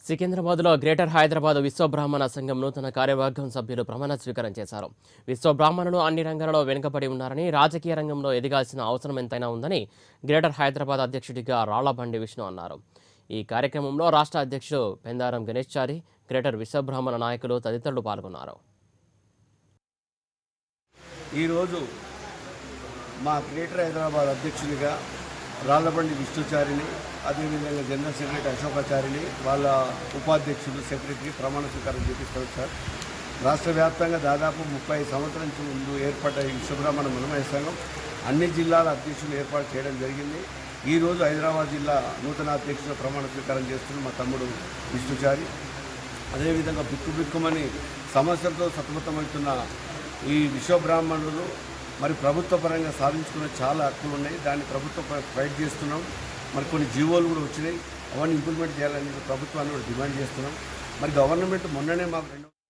సికింద్రాబాద్లో గ్రేటర్ హైదరాబాద్ విశ్వబ్రాహ్మణ సంఘం నూతన కార్యవర్గం సభ్యులు ప్రమాణ స్వీకారం చేశారు విశ్వబ్రాహ్మణులు అన్ని రంగాలలో వెనుకబడి ఉన్నారని రాజకీయ రంగంలో ఎదగాల్సిన అవసరం ఎంతైనా ఉందని గ్రేటర్ హైదరాబాద్ అధ్యక్షుడిగా రాళ్లబండి విష్ణు అన్నారు ఈ కార్యక్రమంలో రాష్ట్ర అధ్యక్షుడు పెందారం గణేష్ చారి గ్రేటర్ విశ్వబ్రాహ్మణ నాయకులు తదితరులు పాల్గొన్నారు ఈరోజు మా గ్రేటర్ హైదరాబాద్ అధ్యక్షునిగా రాళ్లబండి విష్ణుచారిని అదేవిధంగా జనరల్ సెక్రటరీ అశోకాచారిని వాళ్ళ ఉపాధ్యక్షులు సెక్రటరీ ప్రమాణ స్వీకారం చేపిస్తారు సార్ రాష్ట్ర వ్యాప్తంగా దాదాపు ముప్పై సంవత్సరాల నుంచి ముందు ఏర్పడ్డ ఈ విశ్వబ్రాహ్మణ మనమయ సంఘం అన్ని జిల్లాల అధ్యక్షులు ఏర్పాటు చేయడం జరిగింది ఈరోజు హైదరాబాద్ జిల్లా నూతన అధ్యక్షులు ప్రమాణ స్వీకారం చేస్తున్న మా తమ్ముడు విష్ణుచారి అదేవిధంగా బిక్కు బిక్కుమని సమస్యలతో సతమతమవుతున్న ఈ విశ్వబ్రాహ్మణులు మరి ప్రభుత్వ పరంగా సాధించుకున్న చాలా హక్కులు ఉన్నాయి దాన్ని ప్రభుత్వం ఫై- ఫైట్ చేస్తున్నాం మరి కొన్ని జీవోలు కూడా వచ్చినాయి అవన్నీ ఇంప్లిమెంట్ చేయాలని ప్రభుత్వాన్ని కూడా డిమాండ్ చేస్తున్నాం మరి గవర్నమెంట్ మొన్ననే మాకు రెండు